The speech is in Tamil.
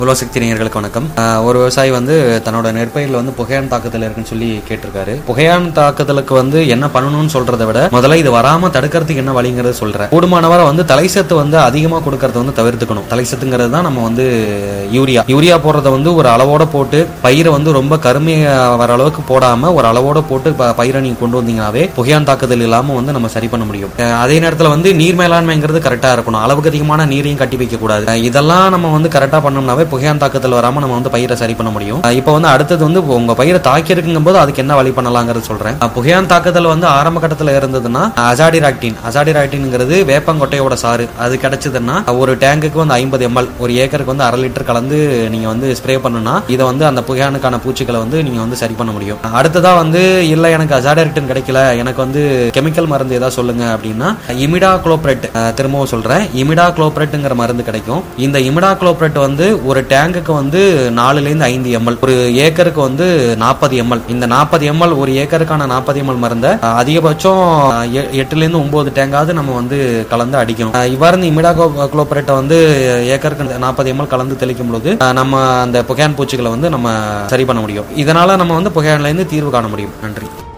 உலோசக்தி நேயர்களுக்கு வணக்கம் ஆஹ் ஒரு விவசாயி வந்து தன்னோட நெற்பயிரில் வந்து புகையான் தாக்குதல் இருக்குன்னு சொல்லி கேட்டிருக்காரு புகையான் தாக்குதலுக்கு வந்து என்ன பண்ணணும்னு சொல்றதை விட முதல்ல இது வராம தடுக்கிறதுக்கு என்ன வழிங்கிறது சொல்றேன் கூடுமானவரை வந்து தலைசத்து வந்து அதிகமா கொடுக்கறத வந்து தவிர்த்துக்கணும் தலைசத்துங்கிறது தான் நம்ம வந்து யூரியா யூரியா போடுறத வந்து ஒரு அளவோட போட்டு பயிரை வந்து ரொம்ப கருமையா வர அளவுக்கு போடாம ஒரு அளவோட போட்டு ப- பயிரை நீங்க கொண்டு வந்தீங்கன்னாவே புகையான் தாக்குதல் இல்லாம வந்து நம்ம சரி பண்ண முடியும் அஹ் அதே நேரத்துல வந்து நீர் மேலாண்மைங்கிறது கரெக்டா இருக்கணும் அளவுக்கு அதிகமான நீரையும் கட்டி வைக்க கூடாது அஹ் இதெல்லாம் நம்ம வந்து கரெக்டா பண்ணோம்னாவே புகையான் தாக்குதல் வராம நம்ம வந்து பயிரை சரி பண்ண முடியும் அஹ் இப்போ வந்து அடுத்தது வந்து உங்க பயிரை தாக்கி இருக்குங்கும் போது அதுக்கு என்ன வழி பண்ணலாங்கிறது சொல்றேன் அஹ் புகையான் தாக்குதல் வந்து ஆரம்ப கட்டத்துல இருந்ததுன்னா அசாடிராக்டின் அசாடிராக்டின்ங்கிறது வேப்பங்கொட்டையோட சாறு அது கிடைச்சதுன்னா ஒரு டேங்குக்கு வந்து ஐம்பது எம்எல் ஒரு ஏக்கருக்கு வந்து அரை லிட்டர் கலந்து நீங்க வந்து ஸ்ப்ரே பண்ணுனா இதை வந்து அந்த புகையானுக்கான பூச்சிகளை வந்து நீங்க வந்து சரி பண்ண முடியும் அடுத்ததா வந்து இல்ல எனக்கு அசாடிராக்டின் கிடைக்கல எனக்கு வந்து கெமிக்கல் மருந்து ஏதாவது சொல்லுங்க அப்படின்னா இமிடா குளோப்ரெட் திரும்பவும் சொல்றேன் இமிடா குளோப்ரெட்ங்கிற மருந்து கிடைக்கும் இந்த இமிடா குளோப்ரெட் வந்து ஒரு டேங்குக்கு வந்து நாலுல இருந்து ஐந்து எம்எல் ஒரு ஏக்கருக்கு வந்து நாற்பது எம்எல் இந்த நாற்பது எம்எல் ஒரு ஏக்கருக்கான நாற்பது எம்எல் மருந்தை அஹ், அதிகபட்சம் அஹ், எ- எட்டுல இருந்து ஒன்பது டேங்காவது நம்ம வந்து கலந்து அடிக்கணும் அஹ், இவ்வாறு இந்த இமிடா குளோப்ரெட்டை வந்து ஏக்கருக்கு நாற்பது எம்எல் கலந்து தெளிக்கும் பொழுது அஹ், நம்ம அந்த புகையான் பூச்சிகளை வந்து நம்ம சரி பண்ண முடியும் இதனால நம்ம வந்து புகையான்ல இருந்து தீர்வு காண முடியும் நன்றி